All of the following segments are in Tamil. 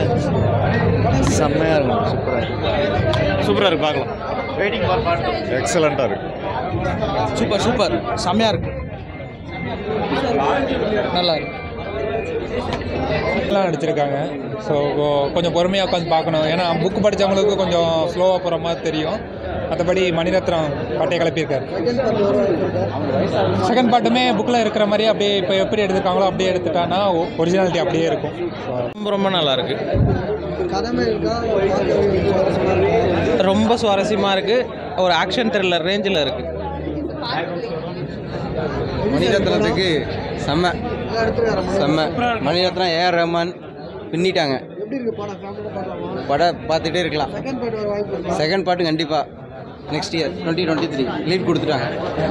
செம்மையாக இருக்கும் சூப்பராக சூப்பராக இருக்கு பார்க்கலாம் எக்ஸலண்ட்டாக இருக்கு சூப்பர் சூப்பர் செம்மையாக இருக்கு நல்லா இருக்கு எல்லாம் நடிச்சிருக்காங்க ஸோ கொஞ்சம் பொறுமையாக உட்காந்து பார்க்கணும் ஏன்னா புக் படித்தவங்களுக்கு கொஞ்சம் ஸ்லோவாக போகிற மாதிரி தெரியும் மற்றபடி மணிரத்னம் பட்டையை கிளப்பியிருக்காரு செகண்ட் பார்ட்டுமே புக்கில் இருக்கிற மாதிரி அப்படியே இப்போ எப்படி எடுத்துருக்காங்களோ அப்படியே எடுத்துட்டான்னா ஒரிஜினாலிட்டி அப்படியே இருக்கும் ஸோ ரொம்ப ரொம்ப நல்லா இருக்கு கதமை இருக்கா பார்க்கவே ரொம்ப சுவாரஸ்யமாக இருக்கு ஒரு ஆக்ஷன் த்ரில்லர் ரேஞ்சில் இருக்கு மணிரத்னத்துக்கு செம்ம நல்லா எடுத்துருக்காரு செம்ம மணிரத்னம் ஏஆர் ரஹ்மான் பின்னிட்டாங்க எப்படி இருக்கு படம் ஃபேமிலியோட பார்க்கலாமா படம் பார்த்துட்டே இருக்கலாம் செகண்ட் பார்ட் வர வாய்ப்பு இருக்கா செகண்ட் பார்ட்டு கண்டிப்பாக next year twenty twenty three lead கொடுத்துட்டாங்க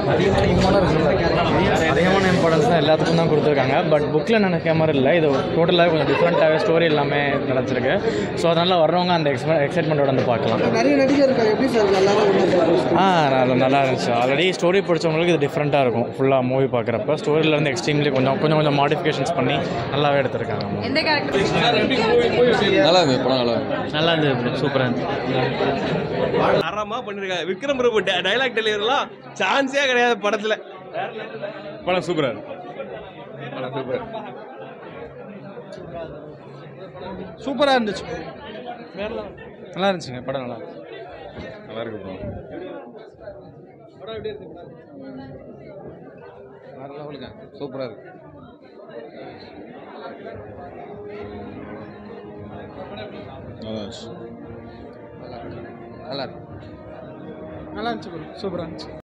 அதிகமான இம்பார்ட்டன்ஸ் தான் எல்லாத்துக்கும் தான் கொடுத்துருக்காங்க பட் புக்கில் நினைக்கிற மாதிரி இல்லை இது டோட்டலாக கொஞ்சம் டிஃப்ரெண்ட்டாகவே ஸ்டோரி எல்லாமே நடந்திருக்கு ஸோ அதனால் வர்றவங்க அந்த எக்ஸ்பெ எக்ஸைட்மெண்ட்டோட வந்து பார்க்கலாம் நிறைய நடிகர் இருக்காங்க எப்படி சார் இருக்கு எல்லாரும் ஒண்ணா சேர்ந்து? ஆ நல்லா நல்லா இருந்துச்சு ஆல்ரெடி ஸ்டோரி பிடிச்சவங்களுக்கு இது டிஃப்ரெண்ட்டாக இருக்கும் ஃபுல்லாக மூவி பார்க்குறப்ப ஸ்டோரியிலேருந்து எக்ஸ்ட்ரீம்லி கொஞ்சம் கொஞ்சம் கொஞ்சம் மாடிஃபிகேஷன்ஸ் பண்ணி நல்லாவே எடுத்திருக்காங்க எந்த கேரக்டர் நல்லா இருக்கு படம் நல்லா இருக்கு நல்லா இருந்தது சூப்பராக இருந்துச்சு தரமாக பண்ணியிருக்காங்க விக்ரம் பிரபு டைலாக் டெலிவரிலாம் சான்ஸே கிடையாது படத்தில் படம் சூப்பராக இருக்கு சூப்பராக இருந்துச்சு நல்லா இருந்துச்சுங்க படம் நல்லா இருந்துச்சு நல்லா இருக்கு ப்ரோ வேறு லெவலுங்க சூப்பராக இருக்கு நல்லா இருந்துச்சு நல்லா இருக்கு நல்லா இருந்துச்சு சூப்பராக இருந்துச்சு